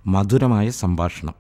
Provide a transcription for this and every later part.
മധുരമായ സംഭാഷണം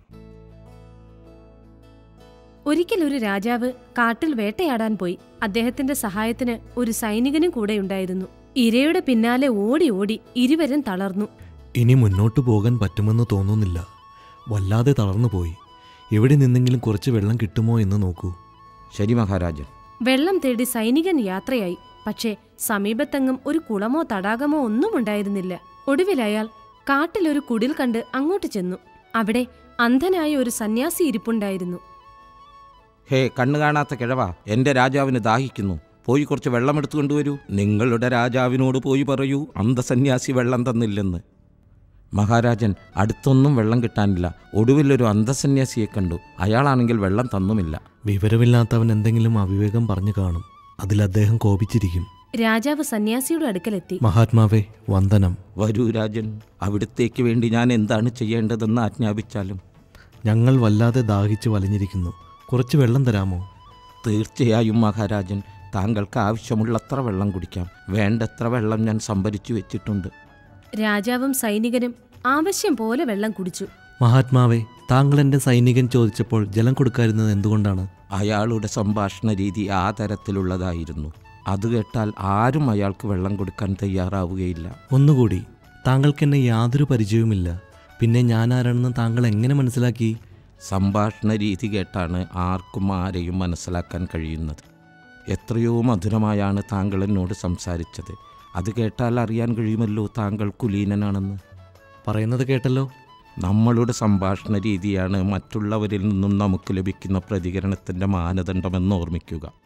ഒരിക്കൽ ഒരു രാജാവ് കാട്ടിൽ വേട്ടയാടാൻ പോയി അദ്ദേഹത്തിന്റെ സഹായത്തിന് ഒരു സൈനികനും കൂടെയുണ്ടായിരുന്നു ഇരയുടെ പിന്നാലെ ഓടി ഓടി ഇരുവരും തളർന്നു ഇനി മുന്നോട്ടു പോകാൻ പറ്റുമെന്ന് തോന്നുന്നില്ല വല്ലാതെ തളർന്നുപോയി എവിടെ നിന്നെങ്കിലും കുറച്ച് വെള്ളം കിട്ടുമോ എന്ന് നോക്കൂ ശരി മഹാരാജൻ വെള്ളം തേടി സൈനികൻ യാത്രയായി പക്ഷേ സമീപത്തെങ്ങും ഒരു കുളമോ തടാകമോ ഒന്നും ഉണ്ടായിരുന്നില്ല ഒടുവിൽ അയാൾ കാട്ടിലൊരു കുടിൽ കണ്ട് അങ്ങോട്ട് ചെന്നു അവിടെ അന്ധനായ ഒരു സന്യാസി ഇരിപ്പുണ്ടായിരുന്നു ഹേ കണ്ണു കാണാത്ത കിഴവ എൻ്റെ രാജാവിന് ദാഹിക്കുന്നു പോയി കുറച്ച് വെള്ളം എടുത്തു കൊണ്ടുവരൂ നിങ്ങളുടെ രാജാവിനോട് പോയി പറയൂ അന്ധസന്യാസി വെള്ളം തന്നില്ലെന്ന് മഹാരാജൻ അടുത്തൊന്നും വെള്ളം കിട്ടാനില്ല ഒടുവിലൊരു അന്ധസന്യാസിയെ കണ്ടു അയാളാണെങ്കിൽ വെള്ളം തന്നുമില്ല വിവരമില്ലാത്തവൻ എന്തെങ്കിലും അവിവേകം പറഞ്ഞു കാണും അതിൽ അദ്ദേഹം കോപിച്ചിരിക്കും രാജാവ് സന്യാസിയുടെ അടുക്കലെത്തി മഹാത്മാവേ വന്ദനം വരൂ രാജൻ അവിടുത്തേക്ക് വേണ്ടി ഞാൻ എന്താണ് ചെയ്യേണ്ടതെന്ന് ആജ്ഞാപിച്ചാലും ഞങ്ങൾ വല്ലാതെ ദാഹിച്ച് വലഞ്ഞിരിക്കുന്നു കുറച്ച് വെള്ളം തരാമോ തീർച്ചയായും മഹാരാജൻ താങ്കൾക്ക് ആവശ്യമുള്ളത്ര വെള്ളം കുടിക്കാം വേണ്ടത്ര വെള്ളം ഞാൻ സംഭരിച്ചു വെച്ചിട്ടുണ്ട് രാജാവും സൈനികനും ആവശ്യം പോലെ വെള്ളം കുടിച്ചു മഹാത്മാവേ താങ്കൾ എൻ്റെ സൈനികൻ ചോദിച്ചപ്പോൾ ജലം കൊടുക്കാതിരുന്നത് എന്തുകൊണ്ടാണ് അയാളുടെ സംഭാഷണ രീതി ആ തരത്തിലുള്ളതായിരുന്നു അത് കേട്ടാൽ ആരും അയാൾക്ക് വെള്ളം കൊടുക്കാൻ തയ്യാറാവുകയില്ല ഒന്നുകൂടി താങ്കൾക്ക് എന്നെ യാതൊരു പരിചയവുമില്ല പിന്നെ ഞാൻ ആരാണെന്ന് താങ്കൾ എങ്ങനെ മനസ്സിലാക്കി സംഭാഷണ രീതി കേട്ടാണ് ആർക്കും ആരെയും മനസ്സിലാക്കാൻ കഴിയുന്നത് എത്രയോ മധുരമായാണ് താങ്കൾ എന്നോട് സംസാരിച്ചത് അത് കേട്ടാൽ അറിയാൻ കഴിയുമല്ലോ താങ്കൾ കുലീനനാണെന്ന് പറയുന്നത് കേട്ടല്ലോ നമ്മളുടെ സംഭാഷണ രീതിയാണ് മറ്റുള്ളവരിൽ നിന്നും നമുക്ക് ലഭിക്കുന്ന പ്രതികരണത്തിൻ്റെ മാനദണ്ഡമെന്ന് ഓർമ്മിക്കുക